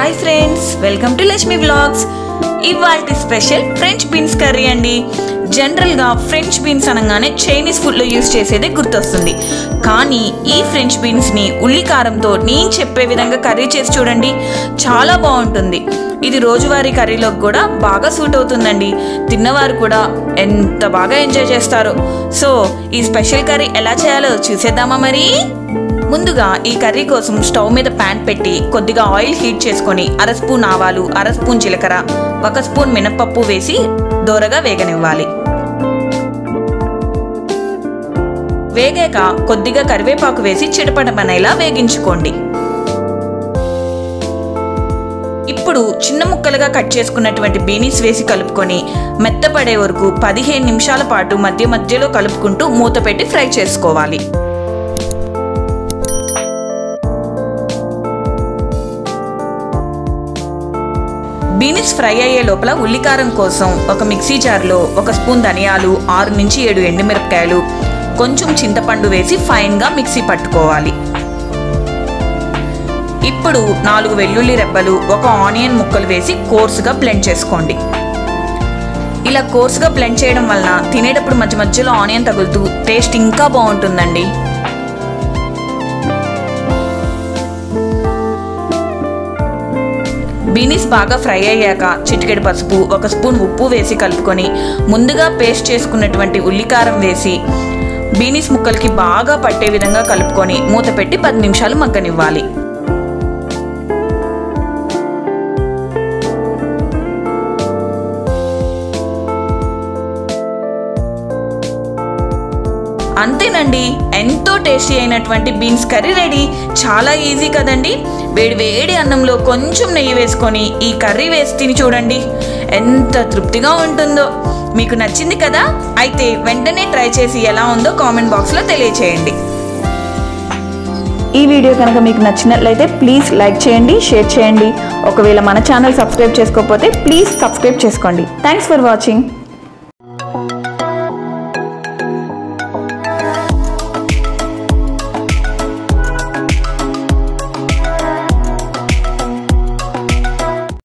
hi friends welcome to Lakshmi vlogs ఇవాళ special French beans curry అండి జనరల్గా ఫ్రెంచ్ బీన్స్ అనగానే చైనీస్ ఫుడ్లో యూస్ చేసేదే గుర్తొస్తుంది కానీ ఈ ఫ్రెంచ్ బీన్స్ని ఉల్లి కారంతో నేను చెప్పే విధంగా కర్రీ చేసి చూడండి చాలా బాగుంటుంది ఇది రోజువారీ కర్రీలోకి కూడా బాగా సూట్ అవుతుందండి తిన్నవారు కూడా ఎంత బాగా ఎంజాయ్ చేస్తారో సో ఈ స్పెషల్ కర్రీ ఎలా చేయాలో చూసేద్దామా మరి ముందుగా ఈ కర్రీ కోసం స్టవ్ మీద ప్యాన్ పెట్టి కొద్దిగా ఆయిల్ హీట్ చేసుకొని అర స్పూన్ ఆవాలు అర స్పూన్ జీలకర్ర ఒక స్పూన్ మినపప్పు వేసి దోరగా వేగనివ్వాలి వేగాక కొద్దిగా కరివేపాకు వేసి చిటపటమనేలా వేగించుకోండి ఇప్పుడు చిన్న ముక్కలుగా కట్ చేసుకున్నటువంటి బీనీస్ వేసి కలుపుకొని మెత్తపడే వరకు పదిహేను నిమిషాల పాటు మధ్య మధ్యలో కలుపుకుంటూ మూత పెట్టి ఫ్రై చేసుకోవాలి బీనిస్ ఫ్రై అయ్యే లోపల ఉల్లికారం కోసం ఒక మిక్సీ జార్లో ఒక స్పూన్ ధనియాలు ఆరు నుంచి ఏడు ఎండుమిరపకాయలు కొంచెం చింతపండు వేసి ఫైన్గా మిక్సీ పట్టుకోవాలి ఇప్పుడు నాలుగు వెల్లుల్లి రెబ్బలు ఒక ఆనియన్ ముక్కలు వేసి కోర్సుగా బ్లెండ్ చేసుకోండి ఇలా కోర్సుగా బ్లెండ్ చేయడం వలన తినేటప్పుడు మధ్య మధ్యలో ఆనియన్ తగులుతూ టేస్ట్ ఇంకా బాగుంటుందండి బీనీస్ బాగా ఫ్రై అయ్యాక చిటికెడు పసుపు ఒక స్పూన్ ఉప్పు వేసి కలుపుకొని ముందుగా పేస్ట్ చేసుకున్నటువంటి ఉల్లికారం వేసి బీనీస్ ముక్కలకి బాగా పట్టే విధంగా కలుపుకొని మూత పెట్టి పది నిమిషాలు మగ్గనివ్వాలి అంతేనండి ఎంతో టేస్టీ అయినటువంటి బీన్స్ కర్రీ రెడీ చాలా ఈజీ కదండి వేడి వేడి అన్నంలో కొంచెం నెయ్యి వేసుకొని ఈ కర్రీ వేసి తిని చూడండి ఎంత తృప్తిగా ఉంటుందో మీకు నచ్చింది కదా అయితే వెంటనే ట్రై చేసి ఎలా ఉందో కామెంట్ బాక్స్లో తెలియచేయండి ఈ వీడియో కనుక మీకు నచ్చినట్లయితే ప్లీజ్ లైక్ చేయండి షేర్ చేయండి ఒకవేళ మన ఛానల్ సబ్స్క్రైబ్ చేసుకోకపోతే ప్లీజ్ సబ్స్క్రైబ్ చేసుకోండి థ్యాంక్స్ ఫర్ వాచింగ్